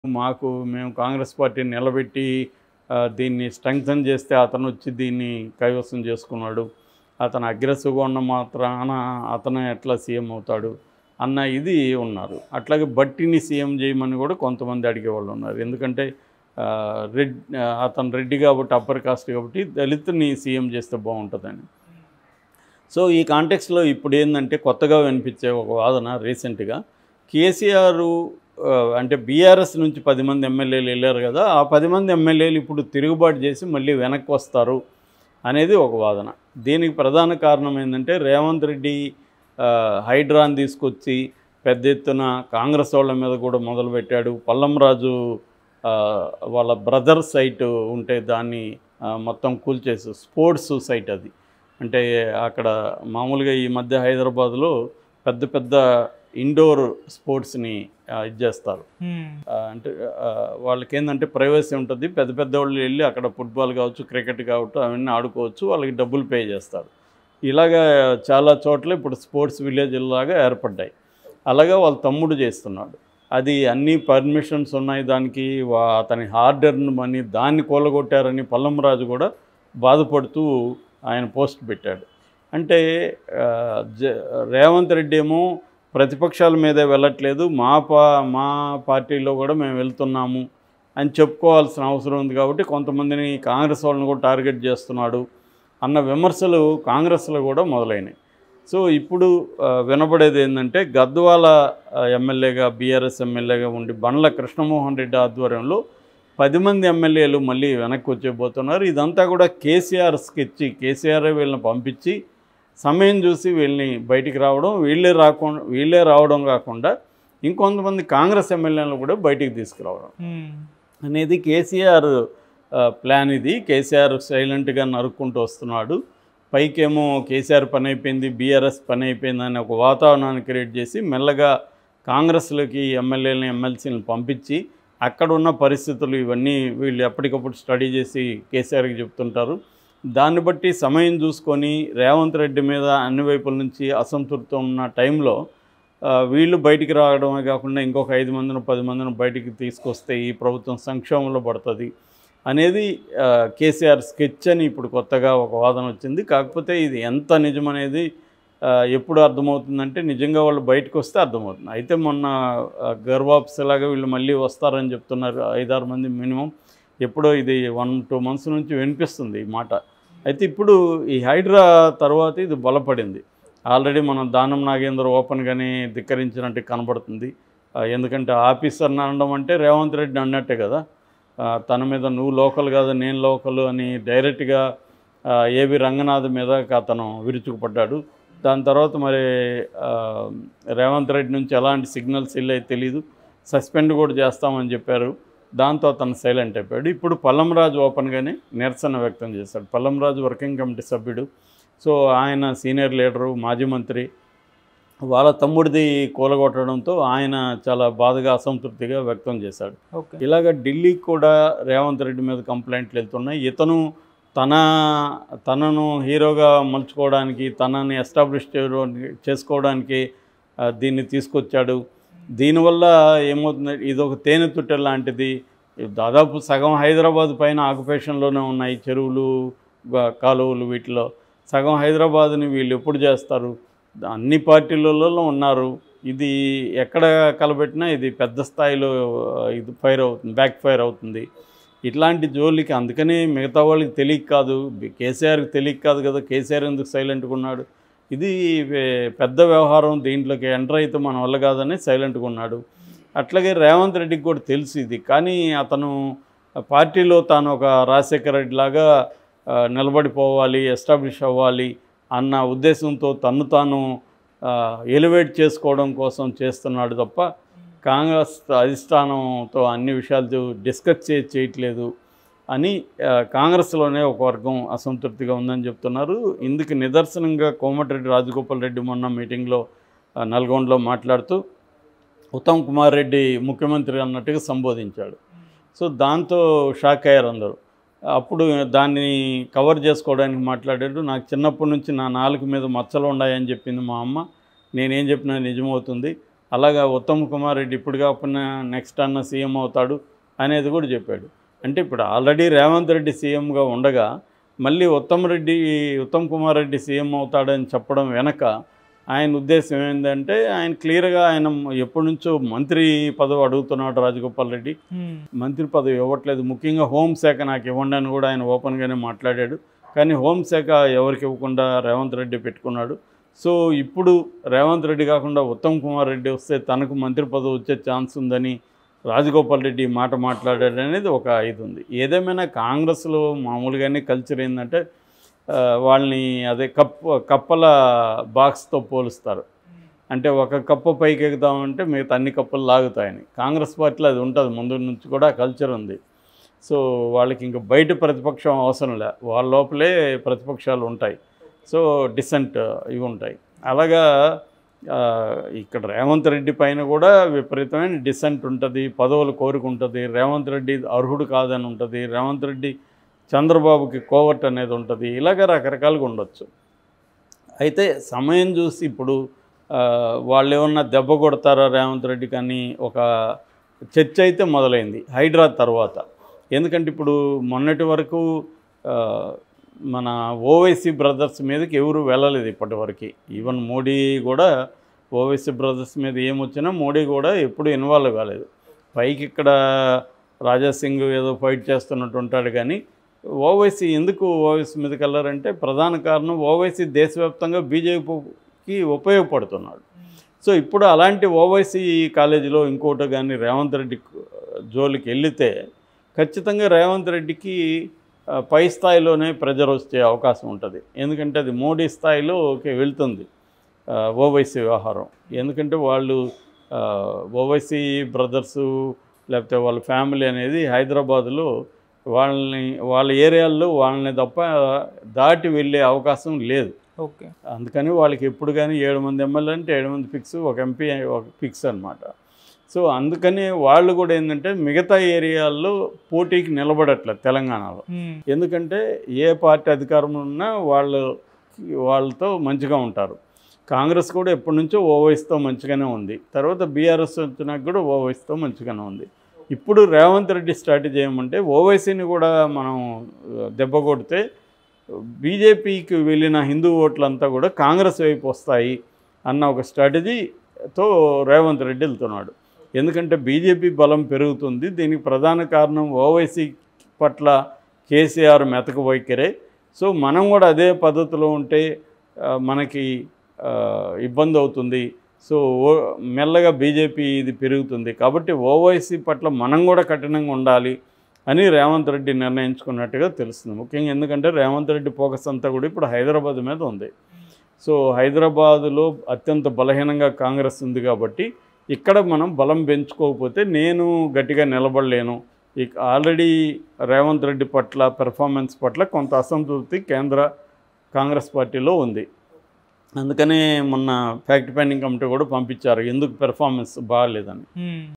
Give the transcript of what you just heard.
మాకు మేము కాంగ్రెస్ పార్టీని నిలబెట్టి ఆ, దీన్ని స్ట్రెంగ్తన్ చేస్తే అతను వచ్చి దీన్ని కైవసం చేసుకున్నాడు అతను అగ్రెసివ్గా ఉన్న మాత్రాన అతను ఎట్లా సీఎం అవుతాడు అన్న ఇది ఉన్నారు అట్లాగే బట్టిని సీఎం చేయమని కూడా కొంతమంది అడిగేవాళ్ళు ఉన్నారు ఎందుకంటే ఆ, రెడ్ ఆ, అతను రెడ్డి కాబట్టి అప్పర్ కాస్ట్ కాబట్టి దళితుని సీఎం చేస్తే బాగుంటుందని సో ఈ కాంటెక్స్లో ఇప్పుడు ఏంటంటే కొత్తగా వినిపించే ఒక వాదన రీసెంట్గా కేసీఆర్ ఆ, అంటే బీఆర్ఎస్ నుంచి పది మంది ఎమ్మెల్యేలు వెళ్ళారు కదా ఆ పది మంది ఎమ్మెల్యేలు ఇప్పుడు తిరుగుబాటు చేసి మళ్ళీ వెనక్కి వస్తారు అనేది ఒక వాదన దీనికి ప్రధాన కారణం ఏంటంటే రేవంత్ రెడ్డి ఆ, హైడ్రాన్ తీసుకొచ్చి పెద్ద ఎత్తున కాంగ్రెస్ వాళ్ళ మీద కూడా మొదలుపెట్టాడు పల్లంరాజు ఆ, వాళ్ళ బ్రదర్ సైట్ ఉంటే దాన్ని ఆ, మొత్తం కూల్చేసి స్పోర్ట్స్ సైట్ అది అంటే అక్కడ మామూలుగా ఈ మధ్య హైదరాబాద్లో పెద్ద పెద్ద ఇండోర్ స్పోర్ట్స్ని ఆ, ఇది చేస్తారు ఆ, అంటే ఆ, వాళ్ళకి ఏంటంటే ప్రైవసీ ఉంటుంది పెద్ద పెద్ద వాళ్ళు వెళ్ళి అక్కడ ఫుట్బాల్ కావచ్చు క్రికెట్ కావచ్చు అవన్నీ ఆడుకోవచ్చు వాళ్ళకి డబ్బులు పే చేస్తారు ఇలాగా చాలా చోట్ల ఇప్పుడు స్పోర్ట్స్ విలేజ్ లాగా ఏర్పడ్డాయి అలాగా వాళ్ళ తమ్ముడు చేస్తున్నాడు అది అన్ని పర్మిషన్స్ ఉన్నాయి దానికి వా- అతని హార్డర్న్ మనీ దాన్ని కూలగొట్టారని పల్లంరాజు కూడా బాధపడుతూ ఆయన పోస్ట్ పెట్టాడు అంటే ఆ, జ రేవంత్ రెడ్డి ఏమో ప్రతిపక్షాల మీదే వెళ్ళట్లేదు మా పా మా పార్టీలో కూడా మేము వెళ్తున్నాము అని చెప్పుకోవాల్సిన అవసరం ఉంది కాబట్టి కొంతమందిని కాంగ్రెస్ వాళ్ళని కూడా టార్గెట్ చేస్తున్నాడు అన్న విమర్శలు కాంగ్రెస్లో కూడా మొదలైనాయి సో ఇప్పుడు ఆ, వినబడేది ఏంటంటే గద్వాల ఆ, ఎమ్మెల్యేగా బీఆర్ఎస్ ఎమ్మెల్యేగా ఉండి బండ్ల కృష్ణమోహన్ రెడ్డి ఆధ్వర్యంలో పది మంది ఎమ్మెల్యేలు మళ్ళీ వెనక్కి వచ్చేపోతున్నారు ఇదంతా కూడా కేసీఆర్ స్కెచ్ కేసీఆర్ వీళ్ళని పంపించి సమయం చూసి వీళ్ళని బయటికి రావడం వీళ్ళే రాకుండా వీళ్ళే రావడం కాకుండా ఇంకొంతమంది కాంగ్రెస్ ఎమ్మెల్యేలను కూడా బయటికి తీసుకురావడం అనేది కేసీఆర్ ఆ, ప్లాన్ ఇది కేసీఆర్ సైలెంట్గా నరుక్కుంటూ వస్తున్నాడు పైకేమో కేసీఆర్ పని అయిపోయింది బీఆర్ఎస్ పని అయిపోయింది అని ఒక వాతావరణాన్ని క్రియేట్ చేసి మెల్లగా కాంగ్రెస్లోకి ఎమ్మెల్యేలని ఎమ్మెల్సీలను పంపించి అక్కడ ఉన్న పరిస్థితులు ఇవన్నీ వీళ్ళు ఎప్పటికప్పుడు స్టడీ చేసి కేసీఆర్కి చెప్తుంటారు దాన్ని బట్టి సమయం చూసుకొని రేవంత్ రెడ్డి మీద అన్ని వైపుల నుంచి అసంతృప్తి ఉన్న టైంలో ఆ, వీళ్ళు బయటికి రావడమే కాకుండా ఇంకొక ఐదు మందిని పది మందిని బయటికి తీసుకొస్తే ఈ ప్రభుత్వం సంక్షేమంలో పడుతుంది అనేది ఆ, కేసీఆర్ స్కెచ్ అని ఇప్పుడు కొత్తగా ఒక వాదన వచ్చింది కాకపోతే ఇది ఎంత నిజమనేది ఆ, ఎప్పుడు అర్థమవుతుందంటే నిజంగా వాళ్ళు బయటకు వస్తే అర్థమవుతుంది అయితే మొన్న గర్వాప్స్ లాగా వీళ్ళు మళ్ళీ వస్తారని చెప్తున్నారు ఐదారు మంది మినిమం ఎప్పుడో ఇది వన్ టూ మంత్స్ నుంచి వినిపిస్తుంది ఈ మాట అయితే ఇప్పుడు ఈ హైడ్రా తర్వాత ఇది బలపడింది ఆల్రెడీ మనం దానం నాగేంద్ర ఓపెన్గానే ధిక్కరించినట్టు కనబడుతుంది ఆ, ఎందుకంటే ఆఫీసర్ని అనడం అంటే రేవంత్ రెడ్డి అన్నట్టే కదా ఆ, తన మీద నువ్వు లోకల్ కాదు నేను లోకల్ అని డైరెక్ట్గా ఆ, ఏవి రంగనాథ్ మీద అతను విరుచుకుపడ్డాడు దాని తర్వాత మరి ఆ, రేవంత్ రెడ్డి నుంచి ఎలాంటి సిగ్నల్స్ వెళ్ళాయి తెలీదు సస్పెండ్ కూడా చేస్తామని చెప్పారు దాంతో అతను సైలెంట్ అయిపోయాడు ఇప్పుడు పల్లంరాజు ఓపెన్గానే నిరసన వ్యక్తం చేశాడు పల్లంరాజు వర్కింగ్ కమిటీ సభ్యుడు సో ఆయన సీనియర్ లీడరు మాజీ మంత్రి వాళ్ళ తమ్ముడిది కూలగొట్టడంతో ఆయన చాలా బాధగా అసంతృప్తిగా వ్యక్తం చేశాడు ఓకే ఇలాగ ఢిల్లీకి కూడా రేవంత్ రెడ్డి మీద కంప్లైంట్లు వెళ్తున్నాయి ఇతను తన తనను హీరోగా మలుచుకోవడానికి తనని ఎస్టాబ్లిష్ చేయడానికి చేసుకోవడానికి ఆ, దీన్ని తీసుకొచ్చాడు దీనివల్ల ఏమవుతుంది ఇది ఒక తేనె తుట్టె లాంటిది దాదాపు సగం హైదరాబాద్ పైన ఆక్యుపేషన్లోనే ఉన్నాయి చెరువులు గా- కాలువలు వీటిలో సగం హైదరాబాద్ని వీళ్ళు ఎప్పుడు చేస్తారు అన్ని పార్టీలలో ఉన్నారు ఇది ఎక్కడ కలబెట్టినా ఇది పెద్ద స్థాయిలో ఆ, ఇది ఫైర్ అవుతుంది బ్యాక్ ఫైర్ అవుతుంది ఇట్లాంటి జోలికి అందుకని మిగతా వాళ్ళకి తెలియక కాదు బి- కేసీఆర్కి తెలియక కాదు కదా కేసీఆర్ ఎందుకు సైలెంట్గా ఉన్నాడు ఇది వే- పెద్ద వ్యవహారం దీంట్లోకి ఎంటర్ అయితే మన వల్ల కాదని సైలెంట్గా ఉన్నాడు అట్లాగే రేవంత్ రెడ్డికి కూడా తెలుసు ఇది కానీ అతను పార్టీలో తాను ఒక రాజశేఖర రెడ్డి లాగా ఆ, నిలబడిపోవాలి ఎస్టాబ్లిష్ అవ్వాలి అన్న ఉద్దేశంతో తన్ను తాను ఎలివేట్ చేసుకోవడం కోసం చేస్తున్నాడు తప్ప కాంగ్రెస్ అధిష్టానంతో అన్ని విషయాలు డిస్కస్ చే చేయట్లేదు అని ఆ, కాంగ్రెస్లోనే ఒక వర్గం అసంతృప్తిగా ఉందని చెప్తున్నారు ఇందుకు నిదర్శనంగా కోమటిరెడ్డి రాజగోపాల్ రెడ్డి మొన్న మీటింగ్లో ఆ, నల్గొండలో మాట్లాడుతూ ఉత్తమ్ కుమార్ రెడ్డి ముఖ్యమంత్రి అన్నట్టుగా సంబోధించాడు సో దాంతో షాక్ అయ్యారు అందరూ అప్పుడు దాన్ని కవర్ చేసుకోవడానికి మాట్లాడాడు నాకు చిన్నప్పటి నుంచి నా నాలుగు మీద మచ్చలు ఉన్నాయని చెప్పింది మా అమ్మ నేనేం చెప్పినా నిజమవుతుంది అలాగా ఉత్తమ్ కుమార్ రెడ్డి ఇప్పుడు కాకుండా నెక్స్ట్ అన్న సీఎం అవుతాడు అనేది కూడా చెప్పాడు అంటే ఇప్పుడు ఆల్రెడీ రేవంత్ రెడ్డి సీఎంగా ఉండగా మళ్ళీ ఉత్తమ్ రెడ్డి ఉత్తమ్ కుమార్ రెడ్డి సీఎం అవుతాడని చెప్పడం వెనక ఆయన ఉద్దేశం ఏంటంటే ఆయన క్లియర్గా ఆయన ఎప్పటి నుంచో మంత్రి పదవి అడుగుతున్నాడు రాజగోపాల్ రెడ్డి ఉమ్, మంత్రి పదవి ఇవ్వట్లేదు ముఖ్యంగా హోంశాఖ నాకు ఇవ్వండి అని కూడా ఆయన ఓపెన్గానే మాట్లాడాడు కానీ హోంశాఖ ఎవరికి ఇవ్వకుండా రేవంత్ రెడ్డి పెట్టుకున్నాడు సో ఇప్పుడు రేవంత్ రెడ్డి కాకుండా ఉత్తమ్ కుమార్ రెడ్డి వస్తే తనకు మంత్రి పదవి వచ్చే ఛాన్స్ ఉందని రాజగోపాల్ రెడ్డి ఈ మాట మాట్లాడాడు అనేది ఒక ఇది ఉంది ఏదేమైనా కాంగ్రెస్లో మామూలుగానే కల్చర్ ఏంటంటే ఆ, వాళ్ళని అదే కప్ప కప్పల బాక్స్తో పోలుస్తారు అంటే ఒక కప్ప పైకి ఎక్కుదామంటే మిగతా అన్ని కప్పలు లాగుతాయని కాంగ్రెస్ పార్టీలో అది ఉంటుంది ముందు నుంచి కూడా కల్చర్ ఉంది సో వాళ్ళకి ఇంకా బయట ప్రతిపక్షం అవసరం లే వాళ్ళ లోపలే ప్రతిపక్షాలు ఉంటాయి సో డిసెంట్ ఇవి ఉంటాయి అలాగా ఆ, ఇక్కడ రేవంత్ రెడ్డి పైన కూడా విపరీతమైన డిసెంట్ ఉంటుంది పదవులు కోరుకుంటుంది రేవంత్ రెడ్డి అర్హుడు కాదని ఉంటుంది రేవంత్ రెడ్డి చంద్రబాబుకి కోవర్ట్ అనేది ఉంటుంది ఇలాగ రకరకాలుగా ఉండొచ్చు అయితే సమయం చూసి ఇప్పుడు ఆ, వాళ్ళు ఏమన్నా దెబ్బ కొడతారా రేవంత్ రెడ్డి కానీ ఒక చర్చ అయితే మొదలైంది హైడ్రా తర్వాత ఎందుకంటే ఇప్పుడు మొన్నటి వరకు ఆ, మన ఓవైసీ బ్రదర్స్ మీదకి ఎవరు వెళ్ళలేదు ఇప్పటివరకు ఈవెన్ మోడీ కూడా ఓవైసీ బ్రదర్స్ మీద ఏమొచ్చినా మోడీ కూడా ఎప్పుడు ఇన్వాల్వ్ కాలేదు పైకి ఇక్కడ రాజా సింగ్ ఏదో ఫైట్ చేస్తున్నట్టు ఉంటాడు కానీ ఓవైసీ ఎందుకు ఓవైసీ మీదకి వెళ్ళారంటే ప్రధాన కారణం ఓవైసీ దేశవ్యాప్తంగా బీజేపీకి ఉపయోగపడుతున్నాడు సో ఇప్పుడు అలాంటి ఓవైసీ కాలేజీలో ఇంకోటి కానీ రేవంత్ రెడ్డి జోలికి వెళితే ఖచ్చితంగా రేవంత్ రెడ్డికి ఆ, పై స్థాయిలోనే ప్రెజర్ వచ్చే అవకాశం ఉంటుంది ఎందుకంటే అది మోడీ స్థాయిలో ఓకే వెళ్తుంది ఆ, ఓవైసీ వ్యవహారం ఎందుకంటే వాళ్ళు ఆ, ఓవైసీ బ్రదర్సు లేకపోతే వాళ్ళ ఫ్యామిలీ అనేది హైదరాబాదులో వాళ్ళని వాళ్ళ ఏరియాల్లో వాళ్ళని తప్ప దాటి వెళ్ళే అవకాశం లేదు ఓకే అందుకని వాళ్ళకి ఎప్పుడు కానీ ఏడు మంది ఎమ్మెల్యే అంటే ఏడు మంది ఫిక్స్ ఒక ఎంపీ ఒక ఫిక్స్ అనమాట సో అందుకని వాళ్ళు కూడా ఏంటంటే మిగతా ఏరియాల్లో పోటీకి నిలబడట్లేదు తెలంగాణలో ఉమ్, ఎందుకంటే ఏ పార్టీ అధికారంలో ఉన్నా వాళ్ళు వాళ్ళతో మంచిగా ఉంటారు కాంగ్రెస్ కూడా ఎప్పటి నుంచో ఓవైస్తో మంచిగానే ఉంది తర్వాత బీఆర్ఎస్ వచ్చినాక కూడా ఓవైస్తో మంచిగానే ఉంది ఇప్పుడు రేవంత్ రెడ్డి స్ట్రాటజీ ఏమంటే ఓవైసీని కూడా మనం ఆ, దెబ్బ కొడితే బీజేపీకి వెళ్ళిన హిందూ ఓట్లంతా కూడా కాంగ్రెస్ వైపు వస్తాయి అన్న ఒక స్ట్రాటజీతో రేవంత్ రెడ్డి వెళ్తున్నాడు ఎందుకంటే బీజేపీ బలం పెరుగుతుంది దీనికి ప్రధాన కారణం ఓవైసీ పట్ల కేసీఆర్ మెతక వైఖరే సో మనం కూడా అదే పద్ధతిలో ఉంటే ఆ, మనకి ఆ, ఇబ్బంది అవుతుంది సో ఓ మెల్లగా బీజేపీ ఇది పెరుగుతుంది కాబట్టి ఓవైసీ పట్ల మనం కూడా కఠినంగా ఉండాలి అని రేవంత్ రెడ్డి నిర్ణయించుకున్నట్టుగా తెలుస్తుంది ముఖ్యంగా ఎందుకంటే రేవంత్ రెడ్డి ఫోకస్ అంతా కూడా ఇప్పుడు హైదరాబాద్ మీద ఉంది సో హైదరాబాదులో అత్యంత బలహీనంగా కాంగ్రెస్ ఉంది కాబట్టి ఇక్కడ మనం బలం పెంచుకోకపోతే నేను గట్టిగా నిలబడలేను ఇక ఆల్రెడీ రేవంత్ రెడ్డి పట్ల పెర్ఫార్మెన్స్ పట్ల కొంత అసంతృప్తి కేంద్ర కాంగ్రెస్ పార్టీలో ఉంది అందుకనే మొన్న ఫ్యాక్ట్ ఫైండింగ్ కమిటీ కూడా పంపించారు ఎందుకు పెర్ఫార్మెన్స్ బాగాలేదని ఉమ్.